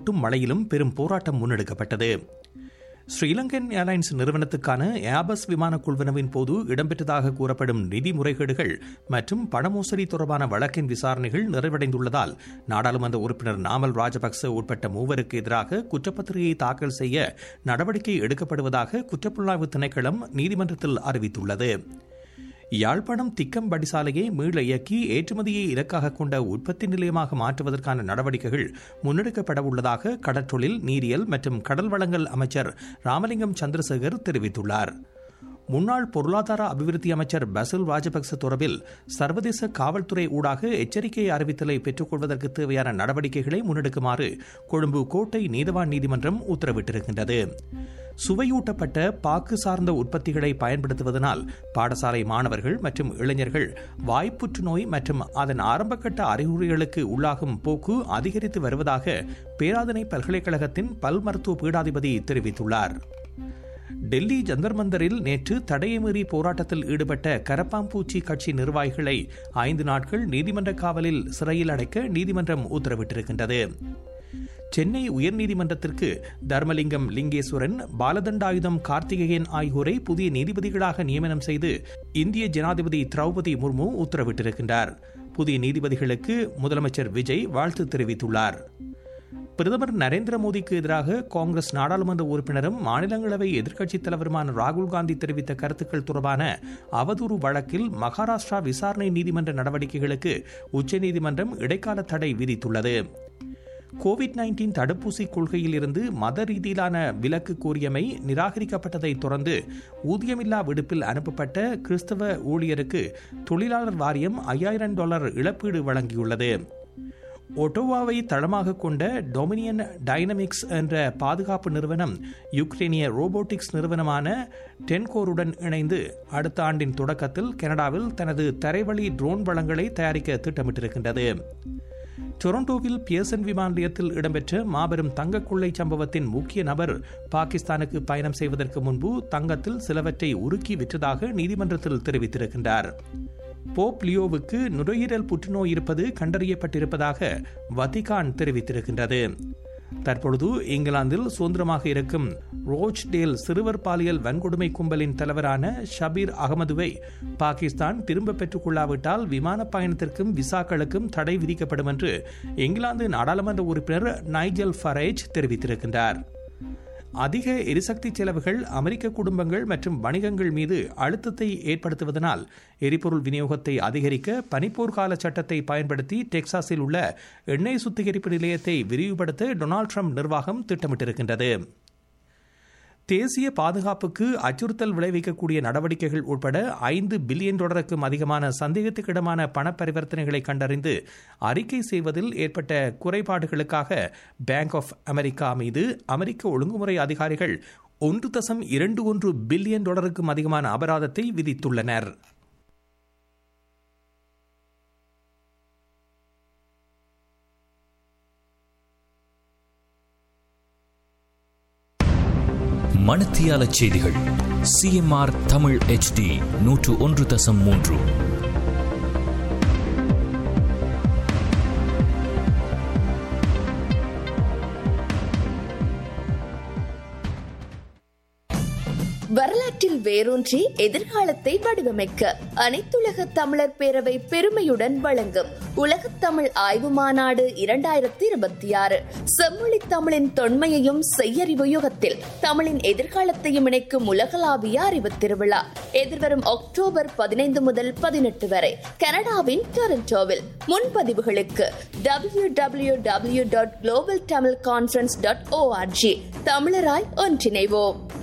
கொட்டும் மழையிலும் பெரும் போராட்டம் முன்னெடுக்கப்பட்டது ஸ்ரீலங்கன் ஏர்லைன்ஸ் நிறுவனத்துக்கான ஏபஸ் விமான கொள்வனவின் போது இடம்பெற்றதாக கூறப்படும் நிதி முறைகேடுகள் மற்றும் பணமோசடி தொடர்பான வழக்கின் விசாரணைகள் நிறைவடைந்துள்ளதால் நாடாளுமன்ற உறுப்பினர் நாமல் ராஜபக்ச உட்பட்ட மூவருக்கு எதிராக குற்றப்பத்திரிகையை தாக்கல் செய்ய நடவடிக்கை எடுக்கப்படுவதாக குற்றப்புலனாய்வு திணைக்களம் நீதிமன்றத்தில் அறிவித்துள்ளது யாழ்ப்பாணம் திக்கம் படிசாலையை மீள இயக்கி ஏற்றுமதியை இலக்காக கொண்ட உற்பத்தி நிலையமாக மாற்றுவதற்கான நடவடிக்கைகள் முன்னெடுக்கப்பட உள்ளதாக கடற்றொழில் நீரியல் மற்றும் கடல் வளங்கள் அமைச்சர் ராமலிங்கம் சந்திரசேகர் தெரிவித்துள்ளார் முன்னாள் பொருளாதார அபிவிருத்தி அமைச்சர் பசில் ராஜபக்ச தொடர்பில் சர்வதேச காவல்துறை ஊடாக எச்சரிக்கை அறிவித்தலை பெற்றுக்கொள்வதற்கு தேவையான நடவடிக்கைகளை முன்னெடுக்குமாறு கொழும்பு கோட்டை நீதவான் நீதிமன்றம் உத்தரவிட்டிருக்கின்றது சுவையூட்டப்பட்ட பாக்கு சார்ந்த உற்பத்திகளை பயன்படுத்துவதனால் பாடசாலை மாணவர்கள் மற்றும் இளைஞர்கள் வாய்ப்புற்று நோய் மற்றும் அதன் ஆரம்பகட்ட அறிகுறிகளுக்கு உள்ளாகும் போக்கு அதிகரித்து வருவதாக பேராதனை பல்கலைக்கழகத்தின் பல் மருத்துவ பீடாதிபதி தெரிவித்துள்ளார் டெல்லி ஜந்தர் மந்தரில் நேற்று தடையை மீறி போராட்டத்தில் ஈடுபட்ட கரப்பாம்பூச்சி கட்சி நிர்வாகிகளை ஐந்து நாட்கள் நீதிமன்ற காவலில் சிறையில் அடைக்க நீதிமன்றம் உத்தரவிட்டிருக்கின்றது சென்னை உயர்நீதிமன்றத்திற்கு தர்மலிங்கம் லிங்கேஸ்வரன் பாலதண்டாயுதம் கார்த்திகேயன் ஆகியோரை புதிய நீதிபதிகளாக நியமனம் செய்து இந்திய ஜனாதிபதி திரௌபதி முர்மு உத்தரவிட்டிருக்கின்றார் புதிய நீதிபதிகளுக்கு முதலமைச்சர் விஜய் வாழ்த்து தெரிவித்துள்ளார் பிரதமர் நரேந்திர மோடிக்கு எதிராக காங்கிரஸ் நாடாளுமன்ற உறுப்பினரும் மாநிலங்களவை எதிர்க்கட்சித் தலைவருமான ராகுல் காந்தி தெரிவித்த கருத்துக்கள் தொடர்பான அவதூறு வழக்கில் மகாராஷ்டிரா விசாரணை நீதிமன்ற நடவடிக்கைகளுக்கு உச்சநீதிமன்றம் இடைக்கால தடை விதித்துள்ளது கோவிட் நைன்டீன் தடுப்பூசி கொள்கையில் இருந்து மத ரீதியிலான விலக்கு கோரியமை நிராகரிக்கப்பட்டதை தொடர்ந்து ஊதியமில்லா விடுப்பில் அனுப்பப்பட்ட கிறிஸ்தவ ஊழியருக்கு தொழிலாளர் வாரியம் ஐயாயிரம் டாலர் இழப்பீடு வழங்கியுள்ளது ஒட்டோவாவை தளமாக கொண்ட டொமினியன் டைனமிக்ஸ் என்ற பாதுகாப்பு நிறுவனம் யுக்ரைனிய ரோபோட்டிக்ஸ் நிறுவனமான டென்கோருடன் இணைந்து அடுத்த ஆண்டின் தொடக்கத்தில் கனடாவில் தனது தரைவழி ட்ரோன் வளங்களை தயாரிக்க திட்டமிட்டிருக்கின்றது டொரண்டோவில் பியர்சன் விமான நிலையத்தில் இடம்பெற்ற மாபெரும் தங்க கொள்ளை சம்பவத்தின் முக்கிய நபர் பாகிஸ்தானுக்கு பயணம் செய்வதற்கு முன்பு தங்கத்தில் சிலவற்றை உருக்கி விற்றதாக நீதிமன்றத்தில் தெரிவித்திருக்கின்றார் போப் லியோவுக்கு நுரையீரல் புற்றுநோய் இருப்பது கண்டறியப்பட்டிருப்பதாக வத்திகான் தெரிவித்திருக்கின்றது தற்பொழுது இங்கிலாந்தில் சுதந்திரமாக இருக்கும் ரோச்டேல் சிறுவர் பாலியல் வன்கொடுமை கும்பலின் தலைவரான ஷபீர் அகமதுவை பாகிஸ்தான் திரும்ப பெற்றுக் கொள்ளாவிட்டால் விமான பயணத்திற்கும் விசாக்களுக்கும் தடை விதிக்கப்படும் என்று இங்கிலாந்து நாடாளுமன்ற உறுப்பினர் நைஜல் ஃபரேஜ் தெரிவித்திருக்கின்றார் அதிக எரிசக்தி செலவுகள் அமெரிக்க குடும்பங்கள் மற்றும் வணிகங்கள் மீது அழுத்தத்தை ஏற்படுத்துவதனால் எரிபொருள் விநியோகத்தை அதிகரிக்க பனிப்போர் கால சட்டத்தை பயன்படுத்தி டெக்சாஸில் உள்ள எண்ணெய் சுத்திகரிப்பு நிலையத்தை விரிவுபடுத்த டொனால்டு ட்ரம்ப் நிர்வாகம் திட்டமிட்டிருக்கின்றது தேசிய பாதுகாப்புக்கு அச்சுறுத்தல் விளைவிக்கக்கூடிய நடவடிக்கைகள் உட்பட ஐந்து பில்லியன் டாலருக்கும் அதிகமான சந்தேகத்துக்கிடமான பண பரிவர்த்தனைகளை கண்டறிந்து அறிக்கை செய்வதில் ஏற்பட்ட குறைபாடுகளுக்காக பேங்க் ஆஃப் அமெரிக்கா மீது அமெரிக்க ஒழுங்குமுறை அதிகாரிகள் ஒன்று தசம் இரண்டு ஒன்று பில்லியன் டாலருக்கும் அதிகமான அபராதத்தை விதித்துள்ளனர் மணத்தியால செய்திகள் சிஎம்ஆர் தமிழ் ஹெச்டி நூற்று ஒன்று தசம் மூன்று வரலாற்றில் வேரூன்றி எதிர்காலத்தை வடிவமைக்க அனைத்துலக தமிழர் பேரவை பெருமையுடன் வழங்கும் உலகத் தமிழ் ஆய்வு மாநாடு இரண்டாயிரத்தி இருபத்தி ஆறு செம்மொழி தமிழின் தொன்மையையும் செய்யறிவு யுகத்தில் தமிழின் எதிர்காலத்தையும் இணைக்கும் உலகளாவிய அறிவு திருவிழா எதிர்வரும் அக்டோபர் பதினைந்து முதல் பதினெட்டு வரை கனடாவின் டொரண்டோவில் முன்பதிவுகளுக்கு W W W dot global Tamil conference dot O R G தமிழராய் ஒன்றிணைவோம்